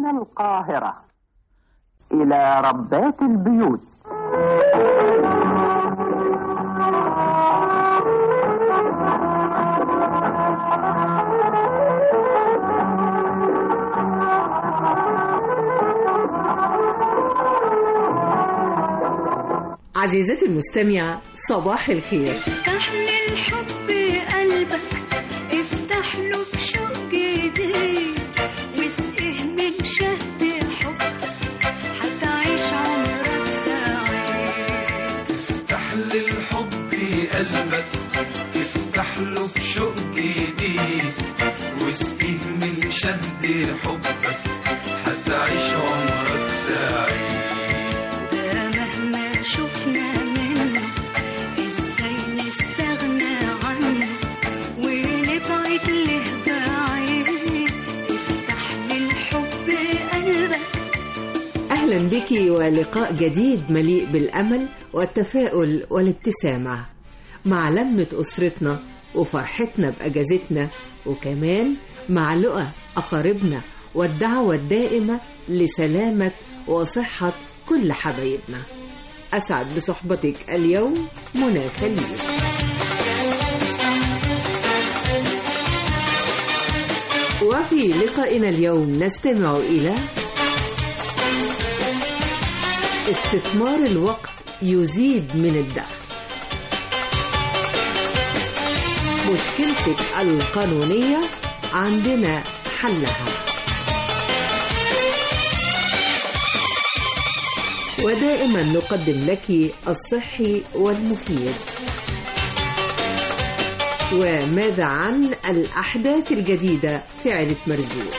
من القاهرة إلى ربات البيوت عزيزتي المستمعة صباح الخير افتح للحب قلبك افتح له بشوق جديد واسقه من شهد حبك هتعيش عمرك سعيد افتح للحب قلبك افتح له بشوق جديد واسقيه من شهد حبك هتعيش عمرك سعيد ده مهما شفنا منه ازاي نستغنى عنه ونبعد له بعيد افتح للحب قلبك أهلا بك ولقاء جديد مليء بالأمل والتفاؤل والابتسامة مع لمة أسرتنا وفرحتنا بأجازتنا وكمان مع لقى أقاربنا والدعوة الدائمة لسلامة وصحة كل حبايبنا أسعد بصحبتك اليوم منى خليل وفي لقائنا اليوم نستمع إلى استثمار الوقت يزيد من الدخل مشكلتك القانونية عندنا حلها ودائما نقدم لك الصحي والمفيد وماذا عن الأحداث الجديدة في عائلة مرزوق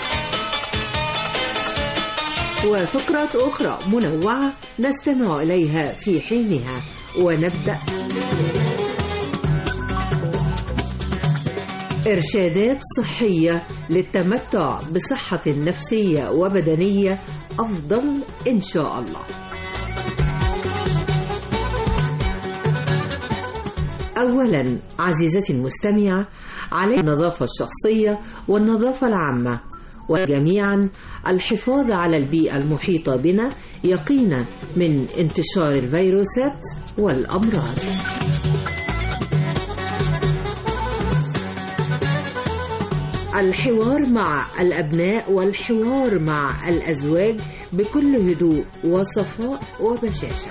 وفقرات أخرى منوعة نستمع إليها في حينها ونبدأ إرشادات صحية للتمتع بصحة نفسية وبدنية أفضل إن شاء الله أولا عزيزتي المستمعة علينا النظافة الشخصية والنظافة العامة وجميعا الحفاظ على البيئة المحيطة بنا يقينا من انتشار الفيروسات والأمراض الحوار مع الأبناء والحوار مع الأزواج بكل هدوء وصفاء وبشاشة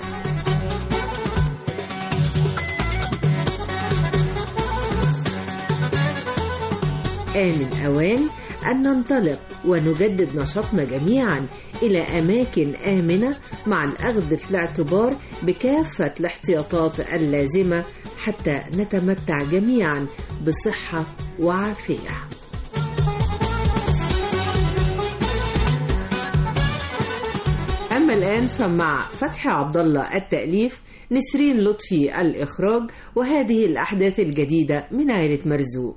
آن الأوان أن ننطلق ونجدد نشاطنا جميعا إلى أماكن آمنة مع الأخذ في الاعتبار بكافة الاحتياطات اللازمة حتى نتمتع جميعا بصحة وعافية. أما الآن فمع فتحي عبد الله التأليف نسرين لطفي الإخراج وهذه الأحداث الجديدة من عائلة مرزوق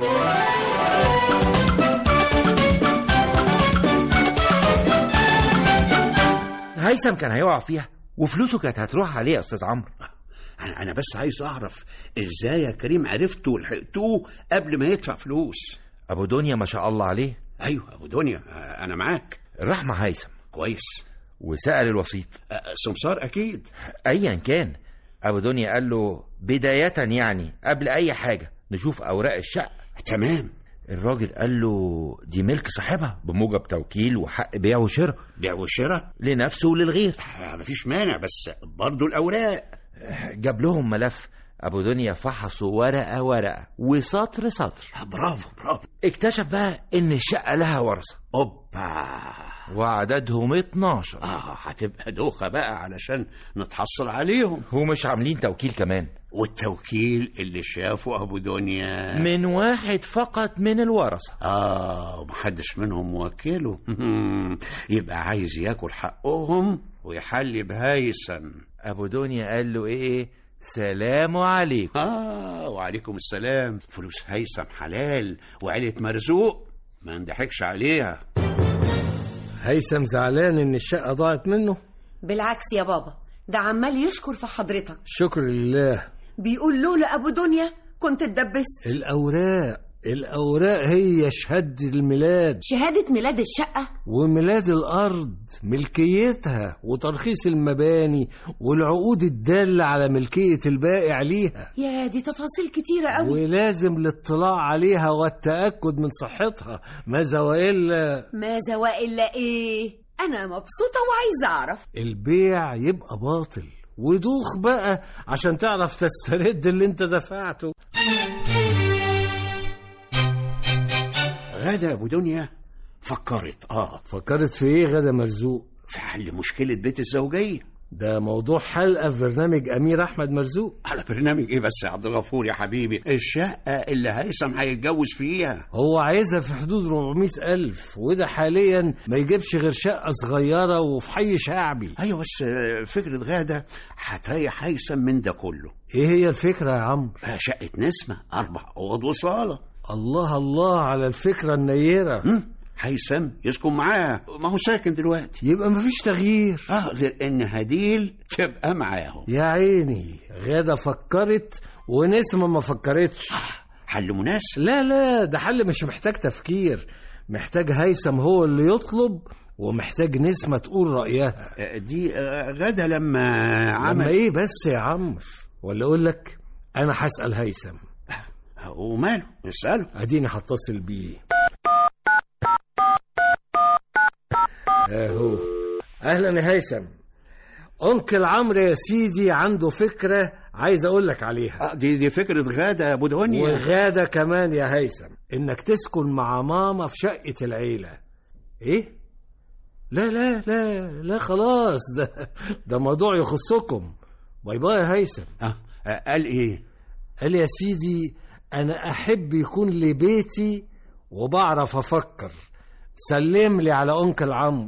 هيثم كان هيقع فيها وفلوسه كانت هتروح عليه يا استاذ عمرو انا أنا بس عايز اعرف ازاي يا كريم عرفته ولحقتوه قبل ما يدفع فلوس ابو دنيا ما شاء الله عليه ايوه ابو دنيا آه، انا معاك راح مع هيثم كويس وسأل الوسيط آه، سمسار اكيد ايا كان ابو دنيا قال له بداية يعني قبل اي حاجة نشوف اوراق الشقة تمام الراجل قال له دي ملك صاحبها بموجب توكيل وحق بيع وشراء بيع وشراء لنفسه وللغير آه، مفيش مانع بس برضو الاوراق جاب لهم ملف ابو دنيا فحصوا ورقة ورقة وسطر سطر آه، برافو برافو اكتشف بقى ان الشقة لها ورثة اوبا وعددهم 12 اه هتبقى دوخه بقى علشان نتحصل عليهم ومش عاملين توكيل كمان والتوكيل اللي شافه ابو دنيا من واحد فقط من الورثة اه ومحدش منهم موكله يبقى عايز ياكل حقهم ويحلي بهيثم ابو دنيا قال له ايه سلام عليكم اه وعليكم السلام فلوس هيثم حلال وعيلة مرزوق ما نضحكش عليها هيثم زعلان ان الشقه ضاعت منه بالعكس يا بابا ده عمال يشكر في حضرتك شكر لله بيقول لولا ابو دنيا كنت اتدبست الاوراق الأوراق هي شهادة الميلاد شهادة ميلاد الشقة وميلاد الأرض ملكيتها وترخيص المباني والعقود الدالة على ملكية البائع ليها يا دي تفاصيل كتيرة قوي ولازم الاطلاع عليها والتأكد من صحتها ماذا وإلا ماذا وإلا إيه أنا مبسوطة وعايزة أعرف البيع يبقى باطل ودوخ بقى عشان تعرف تسترد اللي انت دفعته غدا ابو دنيا فكرت اه فكرت في ايه غدا مرزوق في حل مشكله بيت الزوجيه ده موضوع حلقة في برنامج أمير أحمد مرزوق على برنامج ايه بس يا عبد الغفور يا حبيبي الشقه اللي هيثم هيتجوز فيها هو عايزها في حدود 400 ألف وده حاليا ما يجيبش غير شقة صغيرة وفي حي شعبي ايوه بس آه، فكره غاده هتريح هيثم من ده كله ايه هي الفكرة يا عمرو بقى شقه نسمه اربع اوض وصاله الله الله على الفكرة النيرة هم؟ هيثم يسكن معاه ما هو ساكن دلوقتي يبقى مفيش تغيير اه غير ان هديل تبقى معاهم يا عيني غادة فكرت ونسمة ما فكرتش حل مناسب لا لا ده حل مش محتاج تفكير محتاج هيثم هو اللي يطلب ومحتاج نسمة تقول رأيها آه، دي آه، غدا لما عم عمل ايه بس يا عمرو ولا اقول لك انا هسأل هيثم وماله اساله اديني هتصل بيه اهو اهلا يا هيثم انكل عمرو يا سيدي عنده فكره عايز اقول لك عليها آه، دي دي فكره غاده يا ابو دنيا وغاده كمان يا هيثم انك تسكن مع ماما في شقه العيله ايه لا لا لا لا خلاص ده ده موضوع يخصكم باي باي يا هيثم آه، آه، قال ايه قال يا سيدي انا احب يكون لي بيتي وبعرف افكر سلم لي على انكل عمرو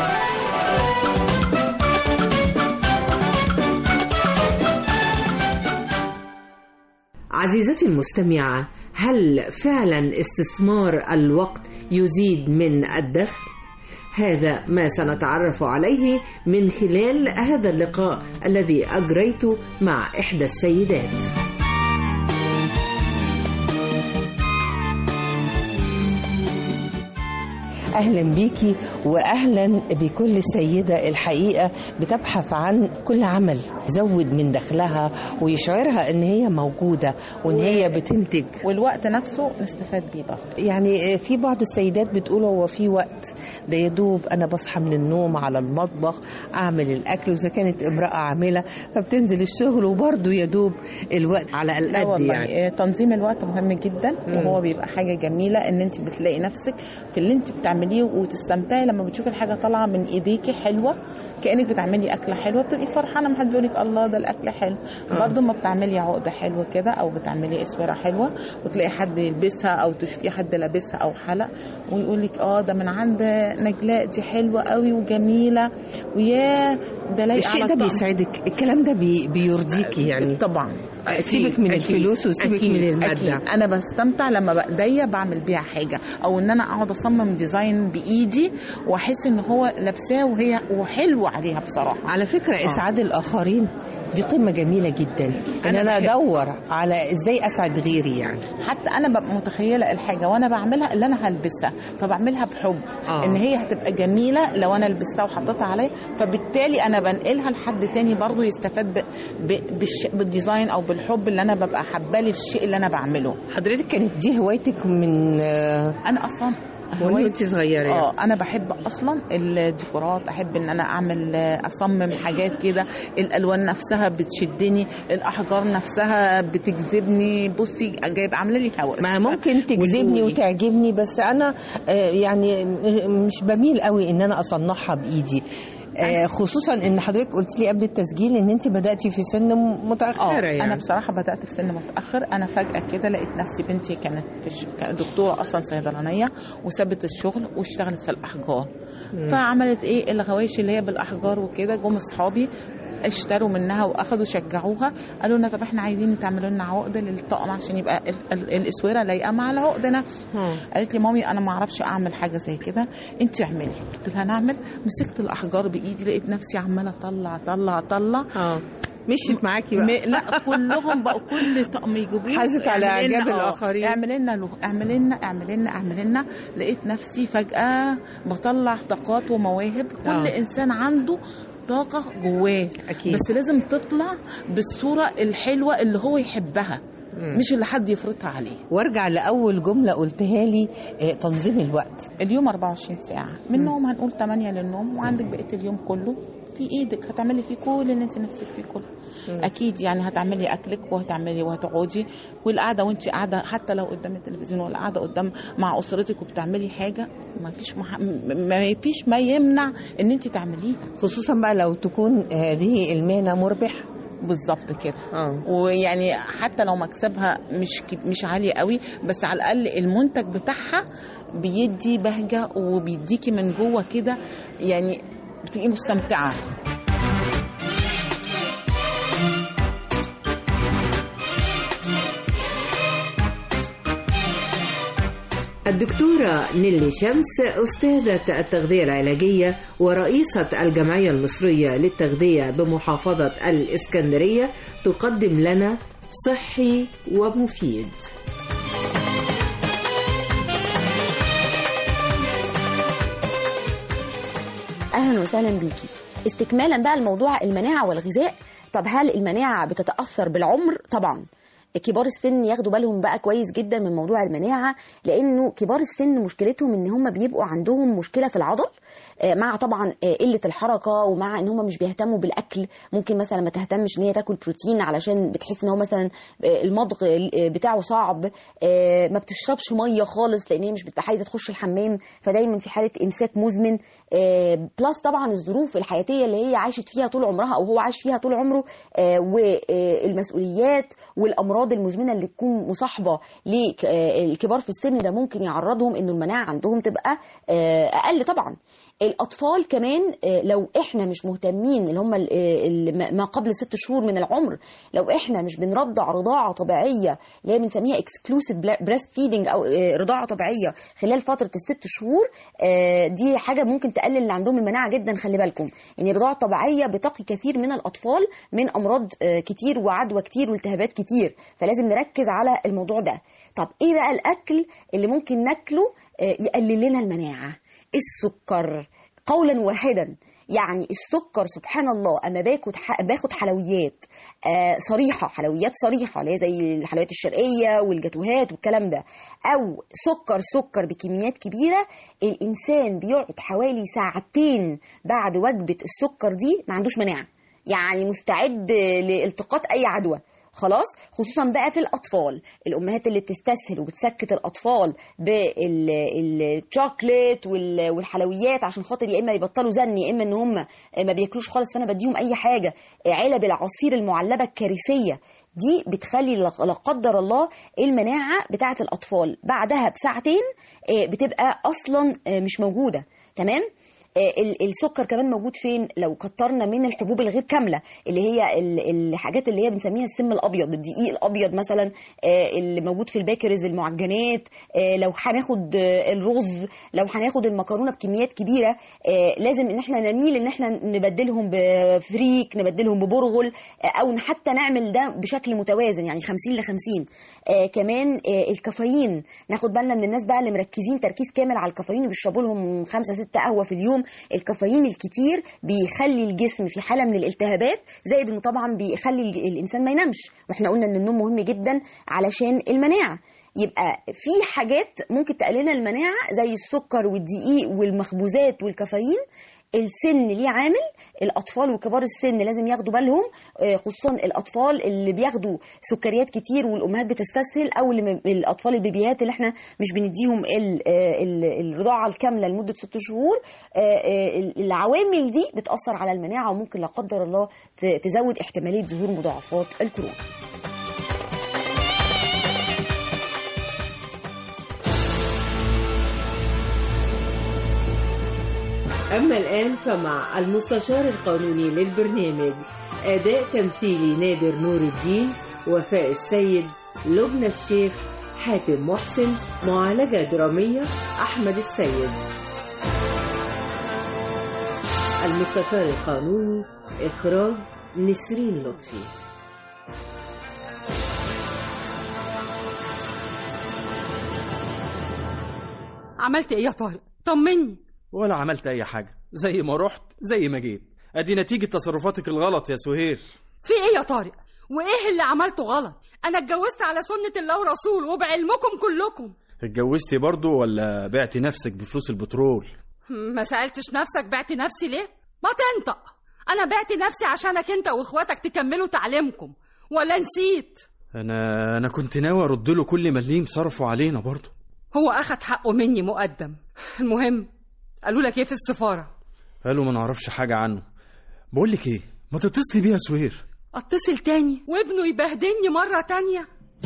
عزيزتي المستمعة هل فعلا استثمار الوقت يزيد من الدخل؟ هذا ما سنتعرف عليه من خلال هذا اللقاء الذي أجريته مع إحدى السيدات اهلا بيكي واهلا بكل سيده الحقيقه بتبحث عن كل عمل يزود من دخلها ويشعرها ان هي موجوده وان هي بتنتج والوقت نفسه نستفاد بيه برضه يعني في بعض السيدات بتقول هو في وقت ده يا دوب انا بصحى من النوم على المطبخ اعمل الاكل واذا كانت امراه عامله فبتنزل الشغل وبرضه يا دوب الوقت على لا القد والله يعني يعني. تنظيم الوقت مهم جدا وهو بيبقى حاجه جميله ان انت بتلاقي نفسك في اللي انت بتعمليه وتستمتعي لما بتشوفي الحاجه طالعه من ايديكي حلوه كانك بتعملي اكله حلوه بتبقي فرحانه ما حد بيقول لك الله ده الاكل حلو برضه ما بتعملي عقده حلوه كده او بتعملي اسوره حلوه وتلاقي حد يلبسها او تشوفي حد لابسها او حلق ويقول لك اه ده من عند نجلاء دي حلوه قوي وجميله ويا ده لايقه الشيء على ده الطقم. بيسعدك الكلام ده بي بيرضيكي يعني طبعا سيبك من الفلوس وسيبك أكيد. من المادة. أكيد. انا بستمتع لما بايديا بعمل بيها حاجه او ان انا اقعد اصمم ديزاين بايدي واحس ان هو لابساه وهي وحلو عليها بصراحه على فكرة إسعاد الآخرين دي قيمة جميلة جدا إن أنا أنا بحب- أدور على إزاي أسعد غيري يعني حتى انا ببقى متخيله الحاجه وانا بعملها اللي انا هلبسها فبعملها بحب آه. ان هي هتبقى جميله لو انا لبستها وحطيتها عليا فبالتالي انا بنقلها لحد تاني برضو يستفاد ب... ب... بالش... بالديزاين او بالحب اللي انا ببقى حباه للشيء اللي انا بعمله حضرتك كانت دي هوايتك من آه، انا اصلا وانت هوايتي صغيرة يعني. اه انا بحب اصلا الديكورات احب ان انا اعمل اصمم حاجات كده الالوان نفسها بتشدني الاحجار نفسها بتجذبني بصي جايب عامله لي هوس ما ممكن تجذبني والقوي. وتعجبني بس أنا آه، يعني م- مش بميل قوي إن أنا أصنعها بإيدي آه، خصوصا ان حضرتك قلت لي قبل التسجيل ان انت بداتي في سن متاخره اه يعني انا بصراحه بدات في سن متاخر انا فجاه كده لقيت نفسي بنتي كانت في ش... كانت دكتوره اصلا صيدلانيه وسابت الشغل واشتغلت في الاحجار فعملت ايه الغوايش اللي هي بالاحجار وكده جم اصحابي اشتروا منها واخدوا شجعوها قالوا لنا طب احنا عايزين تعملوا لنا عقده للطقم عشان يبقى ال... ال... الاسوره لايقه مع العقد نفسه قالت لي مامي انا ما اعرفش اعمل حاجه زي كده انت اعملي قلت لها نعمل مسكت الاحجار بايدي لقيت نفسي عماله اطلع اطلع اطلع اه مشيت معاكي بقى م... لا كلهم بقوا كل طقم يجيبوه حازت على اعمل لنا- إعجاب آه، الآخرين. اعمل لنا له اعمل لنا اعمل لنا اعمل لنا لقيت نفسي فجأة بطلع طاقات ومواهب كل آه. انسان عنده طاقة جواه أكيد. بس لازم تطلع بالصورة الحلوة اللي هو يحبها مم. مش اللي حد يفرضها عليه وارجع لأول جملة قلتها لي آه، تنظيم الوقت اليوم 24 ساعة منهم هنقول 8 للنوم وعندك بقية اليوم كله في ايدك هتعملي فيه كل اللي انت نفسك فيه كله مم. اكيد يعني هتعملي اكلك وهتعملي وهتقعدي والقعده وانت قاعده حتى لو قدام التلفزيون ولا قاعده قدام مع اسرتك وبتعملي حاجه ما فيش مح... ما فيش ما يمنع ان انت تعمليها خصوصا بقى لو تكون هذه المهنة مربحة بالظبط كده اه ويعني حتى لو مكسبها مش كب- مش عالي قوي بس على الاقل المنتج بتاعها بيدي بهجه وبيديكي من جوه كده يعني بتبقي مستمتعه الدكتورة نيلي شمس أستاذة التغذية العلاجية ورئيسة الجمعية المصرية للتغذية بمحافظة الإسكندرية تقدم لنا صحي ومفيد اهلا وسهلا بيكي استكمالا بقى الموضوع المناعه والغذاء طب هل المناعه بتتاثر بالعمر طبعا كبار السن ياخدوا بالهم بقى كويس جدا من موضوع المناعه لانه كبار السن مشكلتهم ان هم بيبقوا عندهم مشكله في العضل آه، مع طبعا آه، قله الحركه ومع ان هم مش بيهتموا بالاكل ممكن مثلا ما تهتمش ان هي تاكل بروتين علشان بتحس ان هو مثلا آه، المضغ آه، بتاعه صعب آه، ما بتشربش ميه خالص لان هي مش بتبقى عايزه تخش الحمام فدايما في حاله امساك مزمن آه، بلس طبعا الظروف الحياتيه اللي هي عاشت فيها طول عمرها او هو عاش فيها طول عمره آه، والمسؤوليات والامراض المزمنه اللي تكون مصاحبه للكبار في السن ده ممكن يعرضهم انه المناعه عندهم تبقى آه، اقل طبعا الاطفال كمان آه، لو احنا مش مهتمين اللي هم ال- ال- ما قبل ست شهور من العمر لو احنا مش بنرضع رضاعه طبيعيه اللي هي بنسميها اكسكلوسيف بريست فيدنج او آه، رضاعه طبيعيه خلال فتره الست شهور آه، دي حاجه ممكن تقلل اللي عندهم المناعه جدا خلي بالكم يعني الرضاعه الطبيعيه بتقي كثير من الاطفال من امراض آه، كتير وعدوى كتير والتهابات كتير فلازم نركز على الموضوع ده طب ايه بقى الاكل اللي ممكن ناكله آه، يقلل لنا المناعه السكر قولا واحدا يعني السكر سبحان الله اما باخد ح- باخد حلويات آه صريحه حلويات صريحه اللي هي زي الحلويات الشرقيه والجاتوهات والكلام ده او سكر سكر بكميات كبيره الانسان بيقعد حوالي ساعتين بعد وجبه السكر دي ما عندوش مناعه يعني مستعد لالتقاط اي عدوى خلاص خصوصا بقى في الاطفال الامهات اللي بتستسهل وبتسكت الاطفال بالشوكليت والحلويات عشان خاطر يا اما يبطلوا زن يا اما ان هم ما بياكلوش خالص فانا بديهم اي حاجه علب العصير المعلبه الكارثيه دي بتخلي لا لا قدر الله المناعه بتاعه الاطفال بعدها بساعتين آه، بتبقى اصلا آه، مش موجوده تمام آه، ال- السكر كمان موجود فين لو كترنا من الحبوب الغير كامله اللي هي ال- الحاجات اللي هي بنسميها السم الابيض الدقيق الابيض مثلا آه، اللي موجود في البيكرز المعجنات آه، لو هناخد آه، الرز لو هناخد المكرونه بكميات كبيره آه، لازم ان احنا نميل ان احنا نبدلهم بفريك نبدلهم ببرغل آه، او حتى نعمل ده بشكل متوازن يعني 50 ل 50 آه، كمان آه، الكافيين ناخد بالنا من الناس بقى اللي مركزين تركيز كامل على الكافيين وبيشربوا لهم خمسة ستة قهوة في اليوم الكافيين الكتير بيخلي الجسم في حالة من الالتهابات زائد انه طبعا بيخلي الج- الانسان ما ينامش واحنا قلنا ان النوم مهم جدا علشان المناعة يبقى في حاجات ممكن تقللنا المناعة زي السكر والدقيق والمخبوزات والكافيين السن ليه عامل الاطفال وكبار السن لازم ياخدوا بالهم آه، خصوصا الاطفال اللي بياخدوا سكريات كتير والامهات بتستسهل او اللي م- الاطفال البيبيهات اللي احنا مش بنديهم ال- آه، ال- الرضاعه الكامله لمده ست شهور آه، آه، العوامل دي بتاثر على المناعه وممكن لا قدر الله ت- تزود احتماليه ظهور مضاعفات الكورونا أما الآن فمع المستشار القانوني للبرنامج أداء تمثيلي نادر نور الدين وفاء السيد لبنى الشيخ حاتم محسن معالجة درامية أحمد السيد المستشار القانوني إخراج نسرين لطفي عملت ايه يا طارق طمني ولا عملت اي حاجه زي ما رحت زي ما جيت ادي نتيجه تصرفاتك الغلط يا سهير في ايه يا طارق وايه اللي عملته غلط انا اتجوزت على سنة الله ورسول وبعلمكم كلكم اتجوزتي برضو ولا بعتي نفسك بفلوس البترول ما سألتش نفسك بعت نفسي ليه ما تنطق انا بعت نفسي عشانك انت واخواتك تكملوا تعليمكم ولا نسيت انا انا كنت ناوي ارد له كل مليم صرفوا علينا برضو هو اخد حقه مني مقدم المهم قالوا لك ايه في السفارة قالوا ما نعرفش حاجه عنه بقول لك ايه ما تتصلي بيها يا سهير اتصل تاني وابنه يبهدلني مرة تانية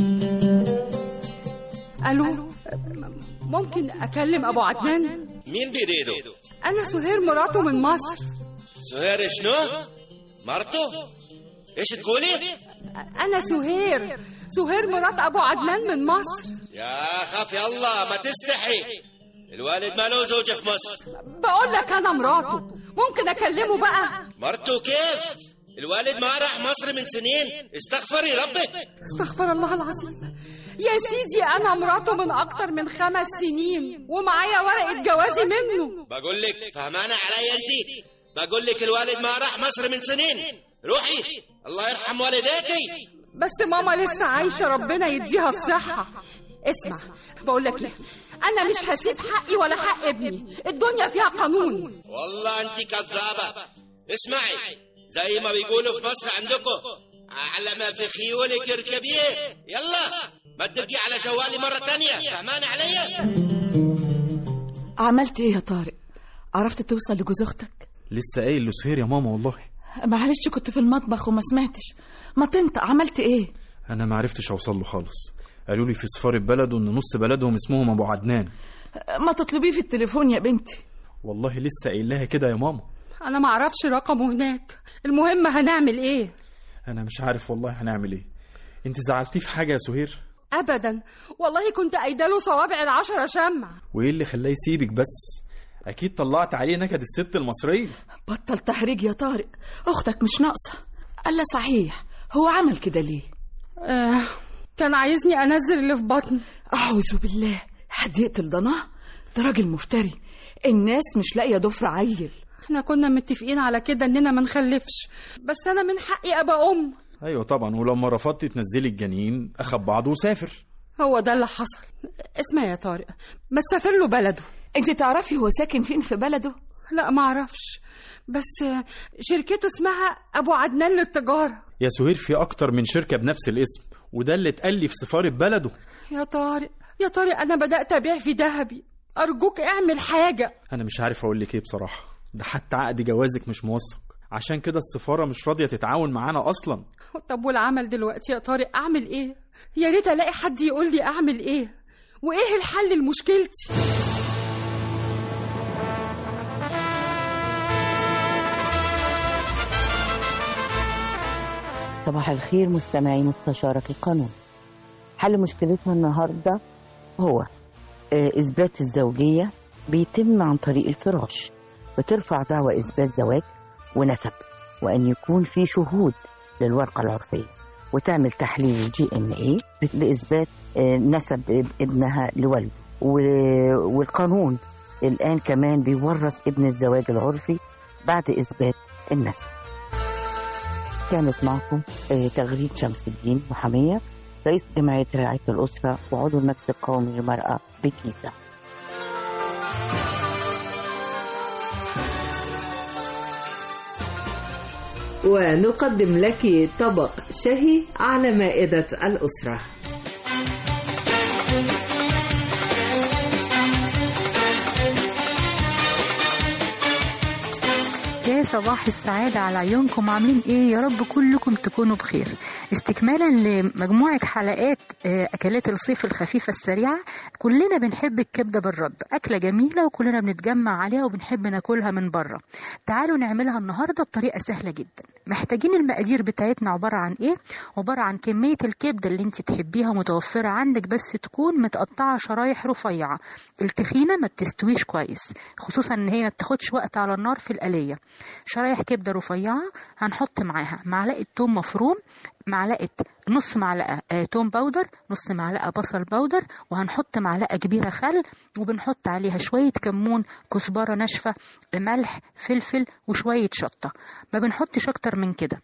الو ممكن اكلم ابو عدنان مين بيريدو؟ انا سهير مراته من مصر سهير شنو؟ مرته؟ ايش تقولي؟ انا سهير سهير مرات ابو عدنان من مصر يا خاف يا الله ما تستحي الوالد ما له زوجة في مصر بقول لك انا مراته ممكن اكلمه بقى مرته كيف؟ الوالد ما راح مصر من سنين استغفري ربك استغفر الله العظيم يا سيدي انا مراته من اكتر من خمس سنين ومعايا ورقه جوازي منه بقول لك فهمانة علي انت بقول لك الوالد ما راح مصر من سنين روحي الله يرحم والديكي بس ماما لسه عايشه ربنا يديها الصحه اسمع بقول لك ايه انا مش هسيب حقي ولا حق ابني الدنيا فيها قانون والله انت كذابة اسمعي زي ما بيقولوا في مصر عندكم على ما في خيولك اركبيه يلا ما تدقي على جوالي مرة تانية فهمانة علي عملت ايه يا طارق عرفت توصل لجوز اختك لسه قايل لسهير يا ماما والله معلش كنت في المطبخ وما سمعتش ما تنطق عملت ايه انا ما عرفتش اوصل له خالص قالوا لي في سفارة بلده ان نص بلدهم اسمهم ابو عدنان ما تطلبيه في التليفون يا بنتي والله لسه قايل لها كده يا ماما انا ما اعرفش رقمه هناك المهم هنعمل ايه انا مش عارف والله هنعمل ايه انت زعلتيه في حاجه يا سهير ابدا والله كنت قايداله صوابع العشرة شمع وايه اللي خلاه يسيبك بس اكيد طلعت عليه نكد الست المصريه بطل تحريج يا طارق اختك مش ناقصه الا صحيح هو عمل كده ليه آه كان عايزني انزل اللي في بطني اعوذ بالله حد يقتل ضناه ده راجل مفتري الناس مش لاقيه ضفر عيل احنا كنا متفقين على كده اننا ما نخلفش بس انا من حقي ابقى ام ايوه طبعا ولما رفضتي تنزلي الجنين اخد بعضه وسافر هو ده اللي حصل اسمع يا طارق ما تسافر له بلده انت تعرفي هو ساكن فين في بلده لا ما اعرفش بس شركته اسمها ابو عدنان للتجاره يا سهير في اكتر من شركه بنفس الاسم وده اللي اتقال لي في سفاره بلده يا طارق يا طارق انا بدات ابيع في ذهبي ارجوك اعمل حاجه انا مش عارف اقول لك ايه بصراحه ده حتى عقد جوازك مش موثق عشان كده السفاره مش راضيه تتعاون معانا اصلا طب والعمل دلوقتي يا طارق اعمل ايه يا ريت الاقي حد يقول لي اعمل ايه وايه الحل لمشكلتي صباح الخير مستمعي مستشارك القانون حل مشكلتنا النهارده هو آه، إثبات الزوجية بيتم عن طريق الفراش بترفع دعوى إثبات زواج ونسب وأن يكون في شهود للورقة العرفية وتعمل تحليل جي ان ايه لإثبات آه، نسب ابنها لولده و- والقانون الآن كمان بيورث ابن الزواج العرفي بعد إثبات النسب كانت معكم آه، تغريد شمس الدين محامية رئيس جمعية رعاية الأسرة وعضو المجلس القومي للمرأة بالجيزة ونقدم لك طبق شهي على مائدة الأسرة يا صباح السعادة على عيونكم عاملين ايه يا رب كلكم تكونوا بخير استكمالا لمجموعة حلقات آه، أكلات الصيف الخفيفة السريعة كلنا بنحب الكبدة بالرد أكلة جميلة وكلنا بنتجمع عليها وبنحب ناكلها من بره تعالوا نعملها النهاردة بطريقة سهلة جدا محتاجين المقادير بتاعتنا عبارة عن إيه عبارة عن كمية الكبدة اللي انت تحبيها متوفرة عندك بس تكون متقطعة شرايح رفيعة التخينة ما بتستويش كويس خصوصا ان هي ما بتاخدش وقت على النار في القلية شرايح كبدة رفيعة هنحط معاها معلقة توم مفروم معلقة نص معلقة آه، توم باودر نص معلقة بصل باودر وهنحط معلقة كبيرة خل وبنحط عليها شوية كمون كزبرة ناشفة ملح فلفل وشوية شطة ما بنحطش أكتر من كده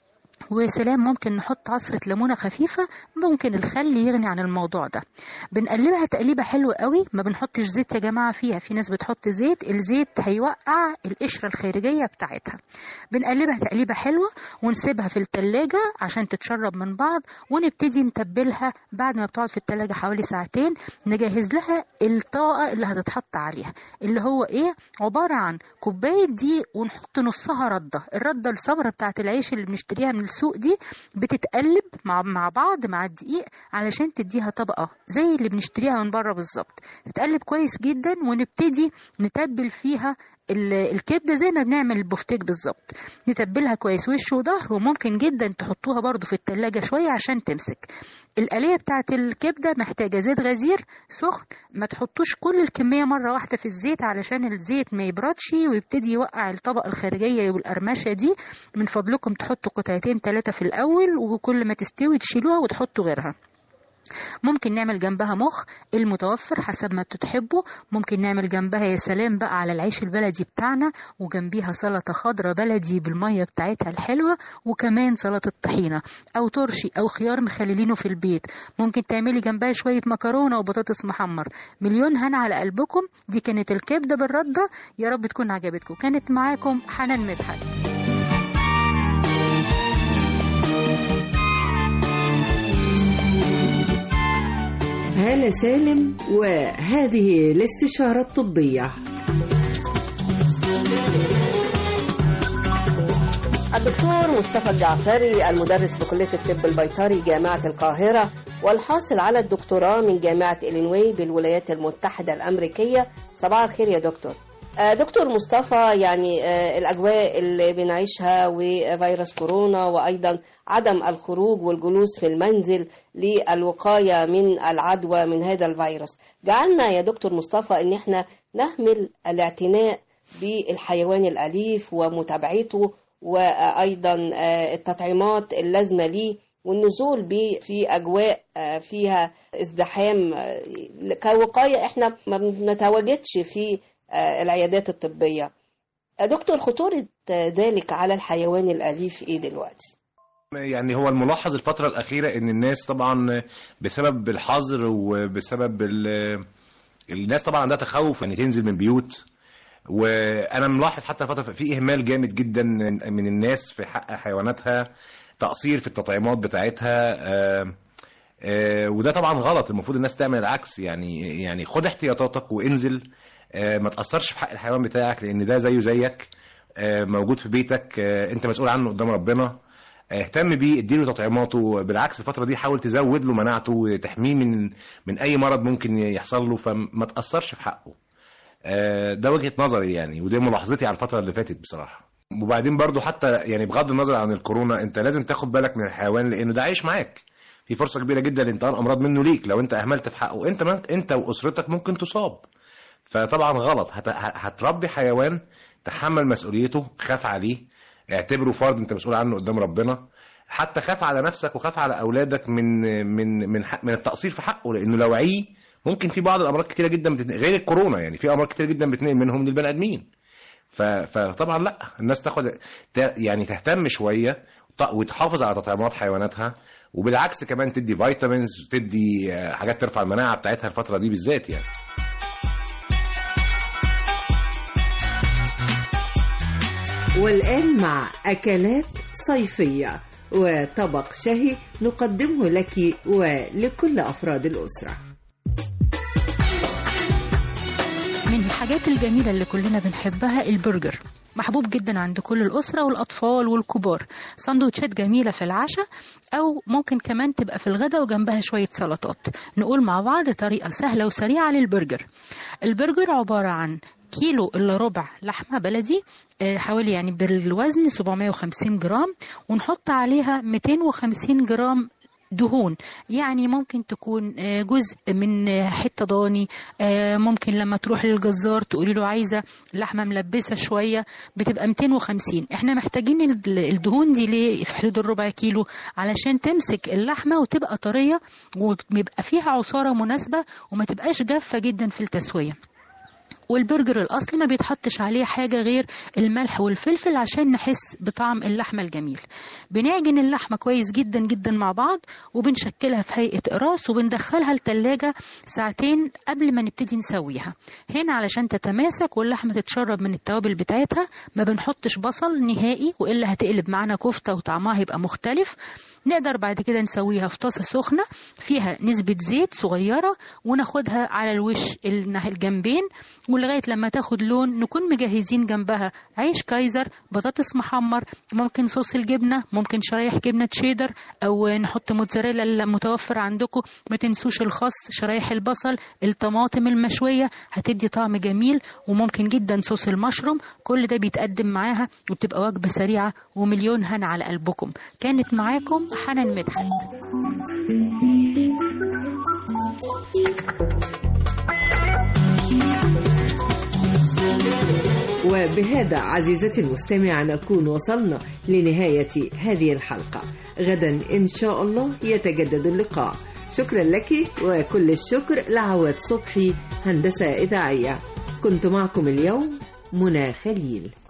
وسلام ممكن نحط عصرة ليمونة خفيفة ممكن الخل يغني عن الموضوع ده بنقلبها تقليبة حلوة قوي ما بنحطش زيت يا جماعة فيها في ناس بتحط زيت الزيت هيوقع القشرة الخارجية بتاعتها بنقلبها تقليبة حلوة ونسيبها في التلاجة عشان تتشرب من بعض ونبتدي نتبلها بعد ما بتقعد في التلاجة حوالي ساعتين نجهز لها الطاقة اللي هتتحط عليها اللي هو ايه عبارة عن كوباية دقيق ونحط نصها ردة الردة الصبرة بتاعت العيش اللي بنشتريها من السوق دي بتتقلب مع مع بعض مع الدقيق علشان تديها طبقة زي اللي بنشتريها من بره بالظبط تتقلب كويس جدا ونبتدي نتبل فيها ال- الكبده زي ما بنعمل البفتيك بالظبط نتبلها كويس وش وظهر وممكن جدا تحطوها برضو في التلاجة شوية عشان تمسك القلية بتاعت الكبدة محتاجة زيت غزير سخن ما تحطوش كل الكمية مرة واحدة في الزيت علشان الزيت ما يبردش ويبتدي يوقع الطبقة الخارجية والقرمشة دي من فضلكم تحطوا قطعتين ثلاثة في الأول وكل ما تستوي تشيلوها وتحطوا غيرها ممكن نعمل جنبها مخ المتوفر حسب ما تحبوا ممكن نعمل جنبها يا سلام بقى على العيش البلدي بتاعنا وجنبيها سلطة خضراء بلدي بالمية بتاعتها الحلوة وكمان سلطة طحينة أو ترشي أو خيار مخللينه في البيت ممكن تعملي جنبها شوية مكرونة وبطاطس محمر مليون هنا على قلبكم دي كانت الكبدة بالردة يا رب تكون عجبتكم كانت معاكم حنان مدحت هالة سالم وهذه الاستشارة الطبية الدكتور مصطفى الجعفري المدرس بكلية الطب البيطري جامعة القاهرة والحاصل على الدكتوراه من جامعة إلينوي بالولايات المتحدة الأمريكية صباح الخير يا دكتور آه، دكتور مصطفى يعني آه، الأجواء اللي بنعيشها وفيروس كورونا وأيضا عدم الخروج والجلوس في المنزل للوقاية من العدوى من هذا الفيروس جعلنا يا دكتور مصطفى أن احنا نهمل الاعتناء بالحيوان الأليف ومتابعته وأيضا آه، التطعيمات اللازمة ليه والنزول بيه في أجواء آه، فيها ازدحام آه، كوقاية احنا ما بنتواجدش في آه، العيادات الطبية آه، دكتور خطورة آه، ذلك على الحيوان الأليف ايه دلوقتي؟ يعني هو الملاحظ الفترة الأخيرة إن الناس طبعا بسبب الحظر وبسبب ال- الناس طبعا عندها تخوف إن تنزل من بيوت وأنا ملاحظ حتى الفترة في إهمال جامد جدا من الناس في حق حيواناتها تقصير في التطعيمات بتاعتها آه، آه، وده طبعا غلط المفروض الناس تعمل العكس يعني يعني خد احتياطاتك وانزل آه، ما تأثرش في حق الحيوان بتاعك لأن ده زيه زيك آه، موجود في بيتك آه، انت مسؤول عنه قدام ربنا اهتم بيه اديله تطعيماته بالعكس الفتره دي حاول تزود له مناعته وتحميه من من اي مرض ممكن يحصل له فما تاثرش في حقه آه، ده وجهه نظري يعني ودي ملاحظتي على الفتره اللي فاتت بصراحه وبعدين برضو حتى يعني بغض النظر عن الكورونا انت لازم تاخد بالك من الحيوان لانه ده عايش معاك في فرصه كبيره جدا لانتقال امراض منه ليك لو انت اهملت في حقه انت من انت واسرتك ممكن تصاب فطبعا غلط هت... هتربي حيوان تحمل مسؤوليته خاف عليه اعتبره فرد انت مسؤول عنه قدام ربنا حتى خاف على نفسك وخاف على اولادك من من من حق من التقصير في حقه لانه لو عيه ممكن في بعض الامراض كتيره جدا بتتنقل غير الكورونا يعني في امراض كتيره جدا بتنقل منهم للبني ادمين ف... فطبعا لا الناس تاخد ت... يعني تهتم شويه وت- وتحافظ على تطعيمات حيواناتها وبالعكس كمان تدي فيتامينز وتدي آه، حاجات ترفع المناعه بتاعتها الفتره دي بالذات يعني والآن مع أكلات صيفية وطبق شهي نقدمه لك ولكل أفراد الأسرة من الحاجات الجميلة اللي كلنا بنحبها البرجر محبوب جدا عند كل الأسرة والأطفال والكبار سندوتشات جميلة في العشاء أو ممكن كمان تبقى في الغداء وجنبها شوية سلطات نقول مع بعض طريقة سهلة وسريعة للبرجر البرجر عبارة عن كيلو إلا ربع لحمة بلدي آه، حوالي يعني بالوزن 750 جرام ونحط عليها 250 جرام دهون يعني ممكن تكون آه، جزء من آه، حته ضاني آه، ممكن لما تروح للجزار تقولي له عايزه لحمه ملبسه شويه بتبقى 250 احنا محتاجين ال- الدهون دي ليه في حدود الربع كيلو علشان تمسك اللحمه وتبقى طريه ويبقى فيها عصاره مناسبه وما تبقاش جافه جدا في التسويه والبرجر الاصلي ما بيتحطش عليه حاجه غير الملح والفلفل عشان نحس بطعم اللحمه الجميل بنعجن اللحمه كويس جدا جدا مع بعض وبنشكلها في هيئه قراص وبندخلها التلاجة ساعتين قبل ما نبتدي نسويها هنا علشان تتماسك واللحمه تتشرب من التوابل بتاعتها ما بنحطش بصل نهائي والا هتقلب معانا كفته وطعمها هيبقى مختلف نقدر بعد كده نسويها في طاسه سخنه فيها نسبه زيت صغيره وناخدها على الوش الناحية الجنبين ولغايه لما تاخد لون نكون مجهزين جنبها عيش كايزر بطاطس محمر ممكن صوص الجبنه ممكن شرايح جبنه تشيدر او نحط موتزاريلا المتوفر عندكم ما تنسوش الخس شرايح البصل الطماطم المشويه هتدي طعم جميل وممكن جدا صوص المشروم كل ده بيتقدم معاها وبتبقى وجبه سريعه ومليون هنا على قلبكم كانت معاكم حنان مدحت وبهذا عزيزتي المستمعة نكون وصلنا لنهاية هذه الحلقة غدا إن شاء الله يتجدد اللقاء شكرا لك وكل الشكر لعواد صبحي هندسة إذاعية كنت معكم اليوم منى خليل